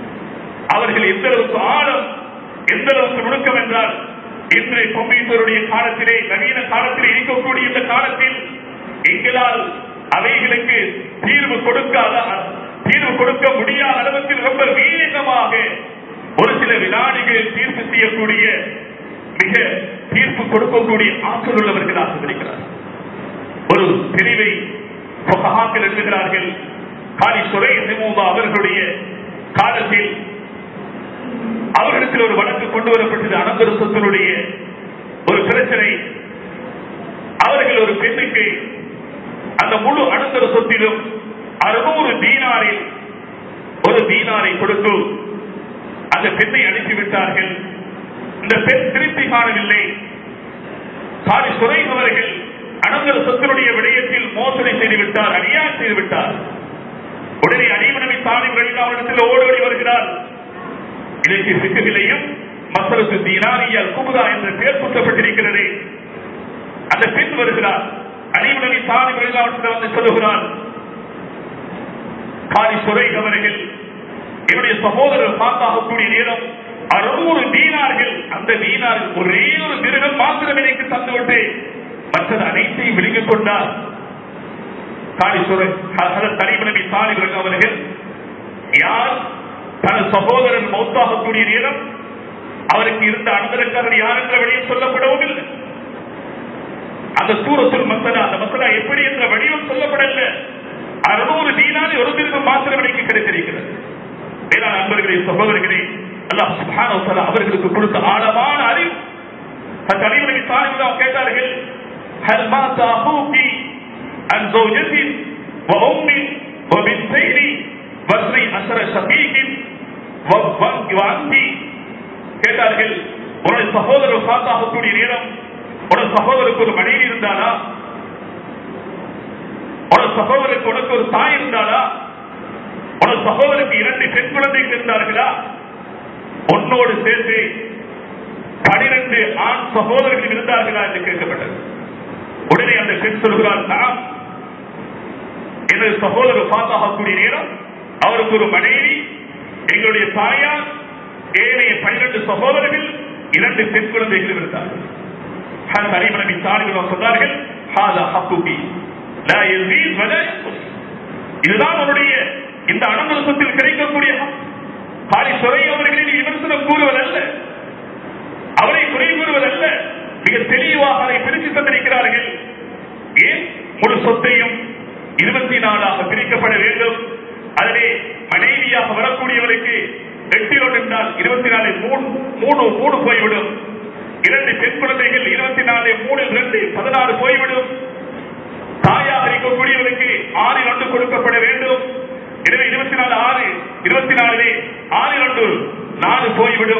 அவர்கள் எந்த அளவுக்கு ஆழம் எந்த அளவுக்கு நுணுக்கம் என்றால் இன்று கம்ப்யூட்டருடைய காலத்திலே நவீன காலத்திலே இருக்கக்கூடிய இந்த காலத்தில் எங்களால் அவைகளுக்கு தீர்வு கொடுக்காத தீர்வு கொடுக்க முடியாத அளவுக்கு ரொம்ப வேகமாக ஒரு சில வினாடிகளில் தீர்ப்பு செய்யக்கூடிய மிக தீர்ப்பு கொடுக்கக்கூடிய ஆற்றல் உள்ளவர்களாக இருக்கிறார் ஒரு தெளிவை புகஹாக்கள் எழுதுகிறார்கள் காலி சுரை சிமூதா அவர்களுடைய காலத்தில் அவர்களுக்கு ஒரு வழக்கு கொண்டு வரப்பட்டது அனந்தர சொத்தினுடைய ஒரு பிரச்சனை அவர்கள் ஒரு பெண்ணுக்கு அந்த முழு அனந்தர சொத்திலும் அறுநூறு தீனாரில் ஒரு தீனாரை கொடுத்து அந்த பெண்ணை அனுப்பிவிட்டார்கள் இந்த பெண் திருப்தி காணவில்லை காலி சுரை அவர்கள் அனந்தர சொத்தினுடைய விடயத்தில் மோசடி செய்துவிட்டார் அநியாயம் செய்துவிட்டார் உடனே அடிமனவி தாலிபர்கள் அவரிடத்தில் ஓடோடி வருகிறார் இதற்கு சிக்கவிலையும் மசரத்து தீனாரியால் குமுதா என்ற பெயர் குற்றப்பட்டிருக்கிறது அந்த பெண் வருகிறார் அடிமனவி தாலிபர்கள் அவரிடத்தில் வந்து சொல்லுகிறார் காலி சுரை அவர்கள் என்னுடைய சகோதரர் பார்த்தாகக்கூடிய நேரம் அறுநூறு தீனார்கள் அந்த தீனார்கள் ஒரே ஒரு திருடம் மாத்திரம் எனக்கு தந்துவிட்டு மற்றது அனைத்தையும் விழுங்கிக் கொண்டார் தனிமனவி தாலிபர்கள் அவர்கள் யார் தனது சகோதரன் மௌத்தாகக்கூடிய நேரம் அவருக்கு இருந்த அனந்தரக்காரர் யார் என்ற வழியில் சொல்லப்படவும் இல்லை அந்த சூரத்தில் மசலா அந்த மசலா எப்படி என்ற வடிவம் சொல்லப்படல அறுநூறு தீனாரி ஒரு திருப்பம் மாத்திரம் எனக்கு கிடைத்திருக்கிறது மேலான அன்பர்களே சகோதரர்களே அல்லாஹ் சுப்ஹானஹு வ தஆலா அவர்களுக்கு கொடுத்த ஆழமான அறிவு தலைவரை தாலிபுல் கேட்டார்கள் هل مات أخوك عن زوجة وأم وبنتين واثني عشر شقيق وأنت கேட்டார்கள் உன்னுடைய சகோதரர் சாத்தாகக்கூடிய நேரம் உனது சகோதரருக்கு ஒரு மனைவி இருந்தானா உனது சகோதரருக்கு உனக்கு ஒரு தாய் இருந்தாளா உனது சகோதரருக்கு இரண்டு பெண் குழந்தைகள் இருந்தார்களா உன்னோடு சேர்த்து பனிரெண்டு ஆண் சகோதரர்கள் இருந்தார்களா என்று கேட்கப்பட்டது உடனே அந்த பெண் சொல்கிறார் நாம் எனது சகோதரர் பாத்தாகக்கூடிய நேரம் அவருக்கு ஒரு மனைவி எங்களுடைய தாயார் ஏனைய பனிரெண்டு சகோதரர்கள் இரண்டு பெண் குழந்தைகள் இருந்தார்கள் அறிமனவி தாழ்கள் சொன்னார்கள் இதுதான் அவருடைய இந்த அனுமதத்தில் கிடைக்கக்கூடிய காலி சுரை அவர்களின் விமர்சனம் கூறுவதல்ல அவரை குறை கூறுவதல்ல மிக தெளிவாக அதை பிரித்து தந்திருக்கிறார்கள் ஏன் முழு சொத்தையும் இருபத்தி நாலாக பிரிக்கப்பட வேண்டும் அதிலே மனைவியாக வரக்கூடியவருக்கு எட்டில் ஒன்று என்றால் இருபத்தி நாலு மூணு மூணு மூணு போய்விடும் இரண்டு பெண் குழந்தைகள் இருபத்தி நாலு மூணில் ரெண்டு பதினாறு போய்விடும் தாயாக இருக்கக்கூடியவருக்கு ஆறில் ஒன்று கொடுக்கப்பட வேண்டும் எனவே இருபத்தி நாலு ஆறு இருபத்தி நாலிலே ஆறில் ஒன்று நாலு போய்விடும்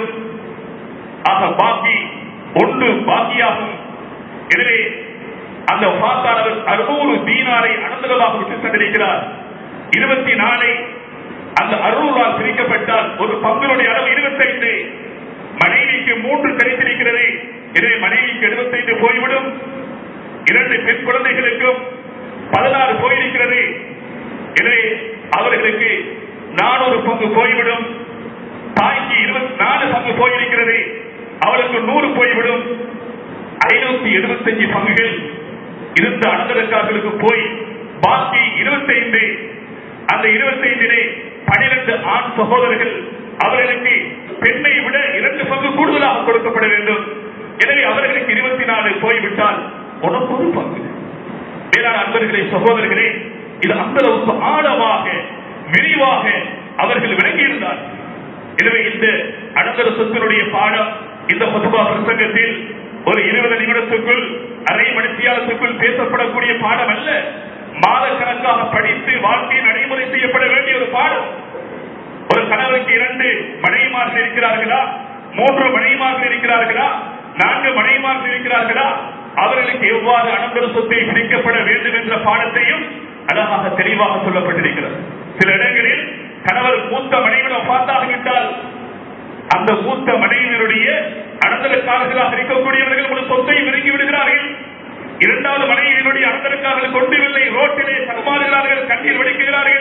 ஆக பாக்கி ஒன்று பாக்கியாகும் எனவே அந்த பாத்தாளர் அறுநூறு தீனாரை அனந்தரமாக விட்டு சென்றிருக்கிறார் இருபத்தி நாலை அந்த அறுநூறால் பிரிக்கப்பட்டால் ஒரு பங்களுடைய அளவு இருபத்தைந்து மனைவிக்கு மூன்று கிடைத்திருக்கிறது எனவே மனைவிக்கு எழுபத்தைந்து போய்விடும் இரண்டு பெண் குழந்தைகளுக்கும் பதினாறு போயிருக்கிறது எனவே அவர்களுக்கு நானூறு பங்கு போய்விடும் தாய்க்கு இருபத்தி நாலு பங்கு போயிருக்கிறது அவளுக்கு நூறு போய்விடும் ஐநூத்தி எழுபத்தஞ்சு பங்குகள் இருந்த அனந்தரக்காரர்களுக்கு போய் பாக்கி இருபத்தைந்து அந்த இருபத்தைந்திலே பனிரெண்டு ஆண் சகோதரர்கள் அவர்களுக்கு பெண்ணை விட இரண்டு பங்கு கூடுதலாக கொடுக்கப்பட வேண்டும் எனவே அவர்களுக்கு இருபத்தி நாலு போய்விட்டால் உனக்கு ஒரு பங்கு வேளாண் அன்பர்களே சகோதரர்களே இது அந்த அளவுக்கு ஆழமாக விரிவாக அவர்கள் விளங்கியிருந்தார் எனவே இந்த அனந்தர சொத்தினுடைய பாடம் இந்த மதுபா பிரசங்கத்தில் ஒரு இருபது நிமிடத்துக்குள் அரை மணித்தியாலத்துக்குள் பேசப்படக்கூடிய பாடம் அல்ல மாதக்கணக்காக படித்து வாழ்க்கை நடைமுறை செய்யப்பட வேண்டிய ஒரு பாடம் ஒரு கணவருக்கு இரண்டு மனைவிமார்கள் இருக்கிறார்களா மூன்று மனைவிமார்கள் இருக்கிறார்களா நான்கு மனைவிமார்கள் இருக்கிறார்களா அவர்களுக்கு எவ்வாறு அனந்தர சொத்தை பிரிக்கப்பட வேண்டும் என்ற பாடத்தையும் அழகாக தெளிவாக சொல்லப்பட்டிருக்கிறது சில இடங்களில் கணவர் மூத்த மனைவிடம் பார்த்தாகிவிட்டால் அந்த மூத்த மனைவியருடைய அனந்தரக்காரர்களாக இருக்கக்கூடியவர்கள் ஒரு சொத்தை விருங்கி விடுகிறார்கள் இரண்டாவது மனைவியினுடைய அனந்தரக்காரர்கள் கொண்டுவில்லை ரோட்டிலே தடுமாறுகிறார்கள் கண்ணீர் வடிக்கிறார்கள்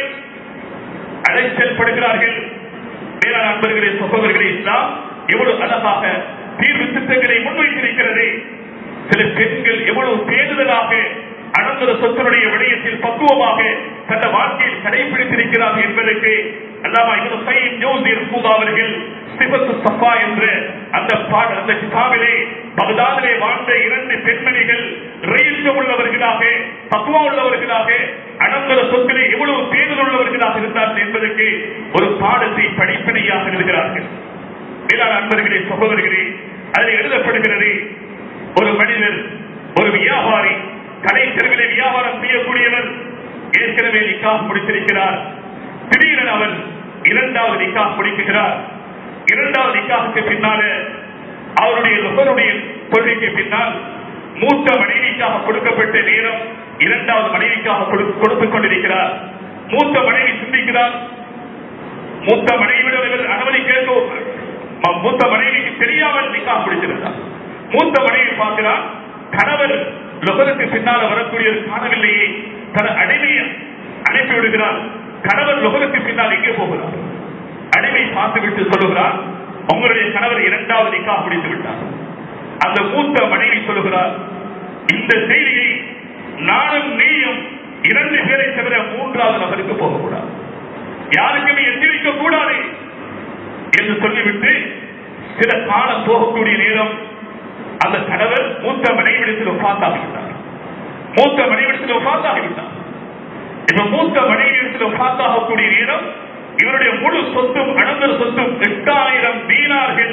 அலைச்சல் படுகிறார்கள் வேளாண் அன்பர்களே சகோதரர்களே இஸ்லாம் எவ்வளவு அழகாக தீர்வு திட்டங்களை முன்வைத்திருக்கிறது சில பெண்கள் எவ்வளவு பேருதலாக அனந்தர சொத்தனுடைய விடயத்தில் பக்குவமாக தந்த வாழ்க்கையில் கடைபிடித்திருக்கிறார்கள் என்பதற்கு அல்லாமா இவரு சைன் ஜோசியர் பூதா அவர்கள் சிபத்து சஃபா என்ற அந்த பாட அந்த கிதாபிலே பகதாதிலே வாழ்ந்த இரண்டு பெண்மணிகள் ரயில்கள் உள்ளவர்களாக பக்குவா உள்ளவர்களாக அனந்தர சொத்திலே எவ்வளவு பேருதல் உள்ளவர்களாக இருந்தார்கள் என்பதற்கு ஒரு பாடத்தை படிப்பினையாக எழுதுகிறார்கள் மேலான அன்பர்களே சகோதரர்களே அதில் எழுதப்படுகிறது ஒரு மனிதர் ஒரு வியாபாரி கடை தெருவிலே வியாபாரம் செய்யக்கூடியவர் ஏற்கனவே நிக்காக முடித்திருக்கிறார் திடீரென அவர் இரண்டாவது நிக்காக முடிக்கிறார் இரண்டாவது நிக்காவுக்கு பின்னால அவருடைய நுகருடைய கொள்கைக்கு பின்னால் மூத்த மனைவிக்காக கொடுக்கப்பட்ட நேரம் இரண்டாவது மனைவிக்காக கொடு- கொடுத்துக் கொண்டிருக்கிறார் மூத்த மனைவி சிந்திக்கிறார் மூத்த மனைவியிடம் இவர் அனுமதி கேட்கும் ம- மூத்த மனைவிக்கு தெரியாமல் நிக்காக முடித்திருந்தார் மூத்த மனைவி பார்க்கிறார் கணவர் லொகருக்கு பின்னால வரக்கூடிய காணவில்லையே தன் அடிமையை அனுப்பி விடுகிறார் கணவர் லொகருக்கு பின்னால் எங்கே போகிறார் அடிமை பார்த்துவிட்டு சொல்லுகிறார் உங்களுடைய கணவர் இரண்டாவது நிக்காக முடித்து விட்டார் அந்த மூத்த மனைவி சொல்லுகிறார் இந்த செய்தியை நானும் நீயும் இரண்டு பேரை தவிர மூன்றாவது நபருக்கு போகக்கூடாது யாருக்குமே எச்சரிக்க கூடாது என்று சொல்லிவிட்டு சில காலம் போகக்கூடிய நேரம் அந்த கணவர் மூத்த மனைவிடத்தில் ஒப்பாத்தாகிவிட்டார் மூத்த மனைவிடத்தில் ஒப்பாத்தாகிவிட்டார் இப்ப மூத்த மனைவிடத்தில் ஒப்பாத்தாகக்கூடிய நேரம் இவருடைய முழு சொத்தும் அனந்தர சொத்தும் எட்டாயிரம் தீனார்கள்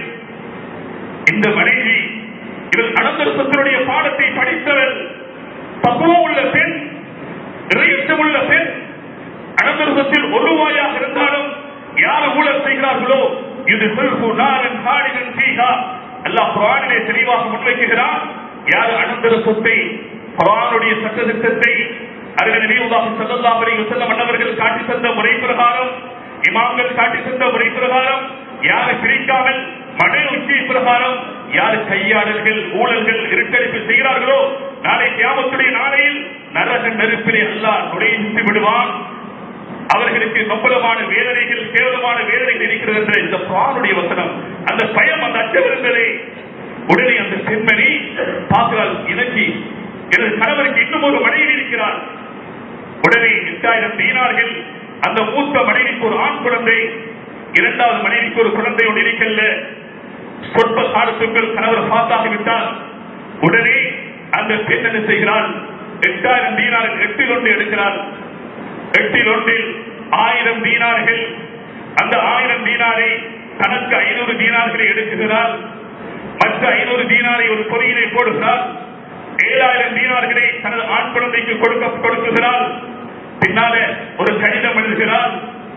இந்த மனைவி இவர் அனந்தர சொத்தினுடைய பாடத்தை படித்தவர் பக்குவம் உள்ள பெண் இறையச்சம் உள்ள பெண் அனந்தரசத்தில் ஒரு ரூபாயாக இருந்தாலும் யார் ஊழல் செய்கிறார்களோ இது செல்பு நாரன் காடினன் சீகா அல்லாஹ் குரானிலே தெளிவாக முன்வைக்குகிறார் யார் அனந்தர சொத்தை குரானுடைய சட்ட திட்டத்தை அருகில் நபியுல்லாஹி ஸல்லல்லாஹு அலைஹி வஸல்லம் மன்னவர்கள் காட்டி தந்த முறை பிரகாரம் இமாம்கள் காட்டி தந்த முறை பிரகாரம் யாரை பிரிக்காமல் மன உச்சி பிரகாரம் யார் கையாளர்கள் ஊழல்கள் இருட்டடிப்பு செய்கிறார்களோ நாளை கியாமத்துடைய நாளையில் நரக நெருப்பிலே அல்லாஹ் நுழைந்து விடுவான் அவர்களுக்கு நம்பலமான வேதனைகள் கேவலமான வேதனைகள் இருக்கிறது என்ற இந்த குரானுடைய வசனம் அந்த பயம் அந்த அச்சம் இருந்ததே உடனே அந்த பெண்மணி பார்க்கிறாள் எனக்கு எனது கணவருக்கு இன்னும் ஒரு மனைவி இருக்கிறார் உடனே எட்டாயிரம் தீனார்கள் அந்த மூத்த மனைவிக்கு ஒரு ஆண் குழந்தை இரண்டாவது மனைவிக்கு ஒரு குழந்தையோடு இருக்கல்ல சொற்ப காலத்துக்குள் கணவர் பார்த்தாகிவிட்டால் உடனே அந்த பெண் என்ன செய்கிறாள் எட்டாயிரம் தீனார்கள் எட்டில் ஒன்று எடுக்கிறாள் எட்டில் ஒன்றில் ஆயிரம் தீனார்கள் அந்த ஆயிரம் தீனாரை தனக்கு ஐநூறு தீனார்களை எடுக்குகிறார் மற்ற ஐநூறு தீனாரை ஒரு பொறியிலே போடுகிறார் ஏழாயிரம் தீனார்களை தனது ஆண் குழந்தைக்கு கொடுக்க கொடுக்குகிறார் பின்னாலே ஒரு கடிதம் எழுதுகிறார்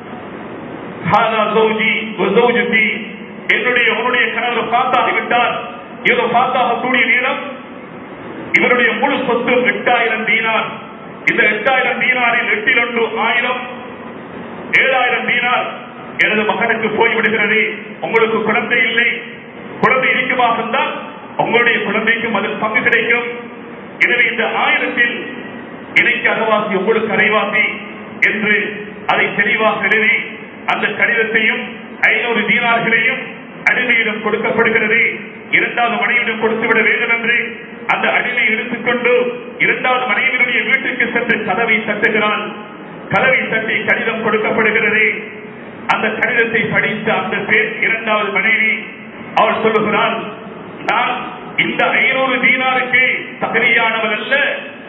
ஹாதா ஜௌஜி வ ஜௌஜதி. என்னுடைய உன்னுடைய கணவர் பார்த்தாகிவிட்டார் இவர் பார்த்தாகக்கூடிய நேரம் இவருடைய முழு சொத்து எட்டாயிரம் தீனார் இந்த எட்டாயிரம் தீனாரில் எட்டில் ஒன்று ஆயிரம் ஏழாயிரம் தீனார் எனது மகனுக்கு போய்விடுகிறது உங்களுக்கு குழந்தை இல்லை குழந்தை இருக்குமாக இருந்தால் உங்களுடைய குழந்தைக்கும் அதில் பங்கு கிடைக்கும் எனவே இந்த ஆயிரத்தில் இணைக்கு அறவாசி உங்களுக்கு அரைவாசி என்று அதை தெளிவாக எழுதி அந்த கடிதத்தையும் ஐநூறு தீனார்களையும் அடிமையிடம் கொடுக்கப்படுகிறது இரண்டாவது மனைவியிடம் கொடுத்துவிட வேண்டும் என்று அந்த அடிமை எடுத்துக்கொண்டு இரண்டாவது மனைவியினுடைய வீட்டுக்கு சென்று கதவை தட்டுகிறான் கதவை தட்டி கடிதம் கொடுக்கப்படுகிறது அந்த கடிதத்தை படித்த அந்த பேர் இரண்டாவது மனைவி அவள் சொல்லுகிறாள் நான் இந்த ஐநூறு தீனாருக்கு தகுதியானவள் அல்ல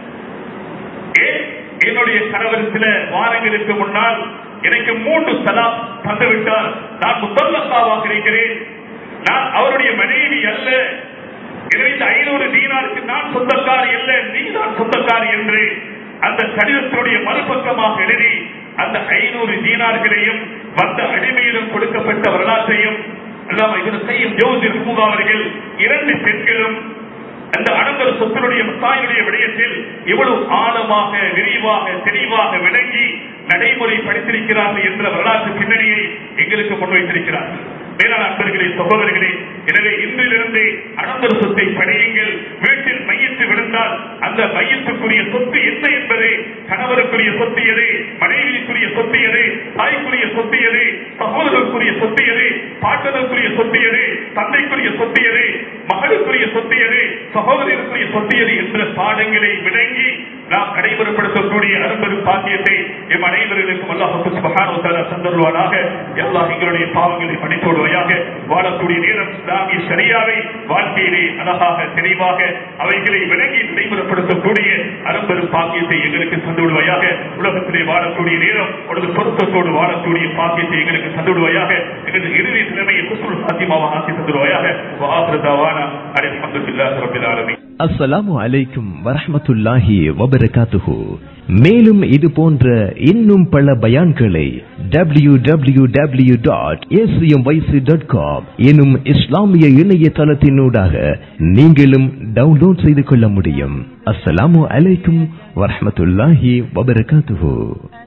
ஏன் என்னுடைய கணவர் சில வாரங்களுக்கு முன்னால் எனக்கு மூன்று சலாம் தந்துவிட்டார் நான் முதல்லத்தாவாக இருக்கிறேன் நான் அவருடைய மனைவி அல்ல எனவே இந்த ஐநூறு தீனாருக்கு நான் சொந்தக்காரி அல்ல நீ தான் சொந்தக்காரி என்று அந்த கடிதத்தினுடைய மறுபக்கமாக எழுதி அந்த ஐநூறு தீனார்களையும் வந்த அடிமையிடம் கொடுக்கப்பட்ட வரலாற்றையும் அல்லாம இவரு செய்யும் ஜோதிர் பூங்கா அவர்கள் இரண்டு பெண்களும் அந்த அனந்தர சொத்தினுடைய தாயினுடைய விடயத்தில் இவ்வளவு ஆழமாக விரிவாக தெளிவாக விளங்கி நடைமுறை படித்திருக்கிறார்கள் என்ற வரலாற்று பின்னணியை எங்களுக்கு முன்வைத்திருக்கிறார்கள் மேலான அன்பர்களே சகோதரர்களே எனவே இன்றிலிருந்து அனந்தர சொத்தை படியுங்கள் வீட்டில் மையத்து விழுந்தால் அந்த மையத்துக்குரிய சொத்து என்ன என்பது கணவருக்குரிய சொத்து எது மனைவிக்குரிய சொத்து எது தாய்க்குரிய சொத்து எது சகோதரருக்குரிய சொத்து எது பாட்டனருக்குரிய சொத்து எது தந்தைக்குரிய சொத்து எது மகளுக்குரிய சொத்து எது சகோதரருக்குரிய சொத்து எது என்ற பாடங்களை விளங்கி நாம் நடைமுறைப்படுத்தக்கூடிய அரும்பெரும் பாக்கியத்தை எம் அனைவர்களுக்கும் அல்லாஹு சுபஹானஹு தந்தருவானாக எல்லா எங்களுடைய பாவங்களை மன்னித்தோடுவையாக வாழக்கூடிய நேரம் இஸ்லாமிய சரியாவை வாழ்க்கையிலே அழகாக தெளிவாக அவைகளை விளங்கி நடைமுறைப்படுத்தக்கூடிய அரும்பெரும் பாக்கியத்தை எங்களுக்கு தந்துவிடுவாயாக உலகத்திலே வாழக்கூடிய நேரம் உனது பொருத்தத்தோடு வாழக்கூடிய பாக்கியத்தை எங்களுக்கு தந்துவிடுவாயாக எங்களது இறுதி நிலைமையை குசுல் சாத்தியமாக ஆக்கி தந்துடுவாயாக வாஹிருதாவான அலைஹம்துலில்லாஹி ரப்பில் ஆலமீன் அஸ்ஸலாமு அலைக்கும் வரஹ்மத்துல்லாஹி வபரகாத்துஹு மேலும் இது போன்ற இன்னும் பல பயான்களை W W W dot dot com எனும் இஸ்லாமிய இணையதளத்தினூடாக நீங்களும் டவுன்லோட் செய்து கொள்ள முடியும் அஸ்ஸலாமு அலைக்கும் வரஹ்மத்துல்லாஹி வபரகாத்துஹு